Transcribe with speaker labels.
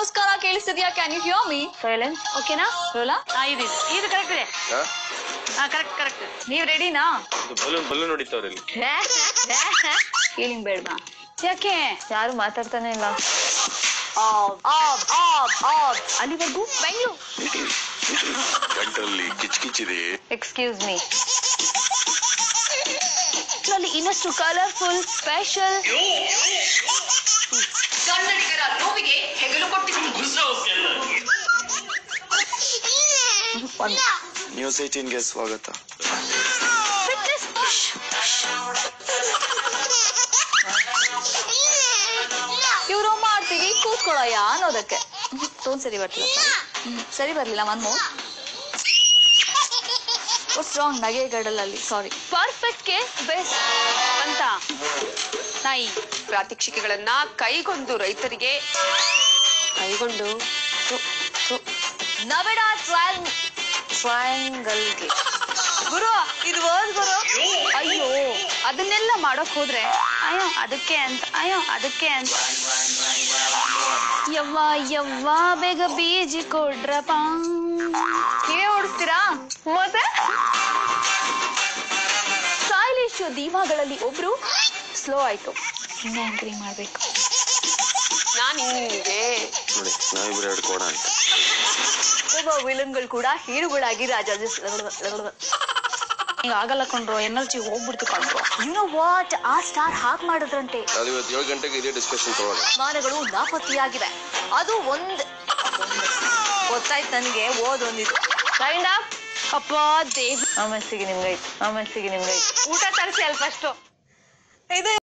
Speaker 1: ನಮಸ್ಕಾರ ಕೇಳಿಸ್ತಿದ್ಯಾ can you hear me
Speaker 2: silence
Speaker 1: ಓಕೆನಾ ರೋಲಾ
Speaker 2: ಹಾ ಇದು ಇದು. ಇದು ಕರೆಕ್ಟ್ ಇದೆ ಹಾ ಕರೆಕ್ಟ್ ಕರೆಕ್ಟ್
Speaker 1: ನೀವ್ ರೆಡಿನಾ
Speaker 3: ಬಲೂನ್ ಬಲೂನ್ ಹೊಡಿತಾವ್ರೆ ಇಲ್ಲಿ
Speaker 1: ಫೀಲಿಂಗ್ ಬೇಡವಾ ಯಾಕೆ
Speaker 2: ಯಾರು ಮಾತಾಡ್ತಾನೆ ಇಲ್ಲ
Speaker 1: ಆಬ್ ಆಬ್ ಆಬ್ ಆಬ್ ಅಲ್ಲಿವರೆಗೂ ಬೆಂಗಳೂರು
Speaker 4: ಗಂಟಲ್ಲಿ ಕಿಚ್ಕಿಚ್ಚಿದೆ
Speaker 2: ಎಕ್ಸ್ಕ್ಯೂಸ್ ಮೀ
Speaker 1: ಇದ್ರಲ್ಲಿ ಇನ್ನಷ್ಟು ಕಲರ್ಫುಲ್ ಸ್ಪೆಷಲ್ ಕನ್ನಡಿಗರ ನೋವಿಗೆ ಹೆಗಲು ಕೊಟ್ಟಿದ್ದೀನಿ
Speaker 4: ನ್ಯೂಸ್ ಏಟೀನ್ಗೆ ಸ್ವಾಗತ
Speaker 1: ಫಿಟ್ನೆಸ್ ಇವ್ರು ಮಾಡ್ತೀವಿ ಕೂತ್ಕೊಳ್ಳಯ್ಯ ಅನ್ನೋದಕ್ಕೆ ಟೋನ್ ಸರಿ ಬರ್ತಿಲ್ಲ ಹ್ಮ್, ಸರಿ ಬರ್ಲಿಲ್ಲ ಒನ್ ಮೋರ್ ಸ್ಟ್ರಾಂಗ್ ನಗೆಗಡಲಲ್ಲಿ ಸಾರಿ ಪರ್ಫೆಕ್ಟ್ಗೆ ಬೆಸ್ಟ್
Speaker 5: ಅಂತ ನಾಯಿ ಪ್ರಾತ್ಯಕ್ಷಿಕೆಗಳನ್ನ ಕೈಗೊಂಡು ರೈತರಿಗೆ ಕೈಗೊಂಡು
Speaker 1: ನವೆಡ ಟ್ರಯಲ್ ಟ್ರಯಾಂಗಲ್ಗೆ ಗುರು ಇದು ವರ್ಡ್ ಗುರು
Speaker 5: ಅಯ್ಯೋ ಅದನ್ನೆಲ್ಲ ಮಾಡೋಕ್ ಹೋದ್ರೆ ಅಯ್ಯೋ ಅದಕ್ಕೆ ಅಂತ ಅಯ್ಯೋ ಅದಕ್ಕೆ ಅಂತ
Speaker 1: ಯವ್ವ ಯವ್ವ ಬೇಗ ಬೀಜಿ ಕೊಡ್ರಪ್ಪ ನೀವೇ ಓಡಿಸ್ತೀರಾ ಮತ್ತೆ ಸ್ಟೈಲಿಶ್ ದೀಮಾಗಳಲ್ಲಿ ಒಬ್ರು ಸ್ಲೋ ಆಯ್ತು ಇನ್ನ ಆಂಕರಿ ಮಾಡ್ಬೇಕು
Speaker 5: ನಾನ್ ನಿಮ್ಗೆ
Speaker 4: ನೋಡಿ ನಾವಿಬ್ರು ಎರಡು ಕೋಣ ಅಂತ
Speaker 1: ಒಬ್ಬ ವಿಲನ್ಗಳು ಕೂಡ ಹೀರೋಗಳಾಗಿ ರಾಜ
Speaker 2: ಈಗ ಆಗಲ್ಲ ಕೊಂಡ್ರು ಎನರ್ಜಿ ಹೋಗ್ಬಿಡ್ತು ಕೊಂಡ್ರು
Speaker 1: ಯು ನೋ ವಾಟ್ ಆ ಸ್ಟಾರ್ ಹಾಕ್ ಮಾಡಿದ್ರಂತೆ
Speaker 3: ಅದು ಇವತ್ತು ಏಳು ಗಂಟೆಗೆ ಇದೇ ಡಿಸ್ಕಷನ್ ತಗೊಳ್ಳೋಣ
Speaker 1: ವಿಮಾನಗಳು ನಾಪತ್ತೆಯಾಗಿವೆ ಅದು ಒಂದ್ ಗೊತ್ತಾಯ್ತು ನನಗೆ ಓದೊಂದಿದು ಕೈಂಡ್ ಆಫ್
Speaker 2: ಅಪ್ಪ ದೇವ್ ಆ ಮೆಸ್ಸಿಗೆ ನಿಮ್ಗೈತು ಆ ಮೆಸ್ಸಿಗೆ ನಿಮ್ಗೈತು
Speaker 5: ಊಟ ತರಿಸಿ ಅಲ್ಲಿ ಫಸ್ಟ್
Speaker 1: ಇದು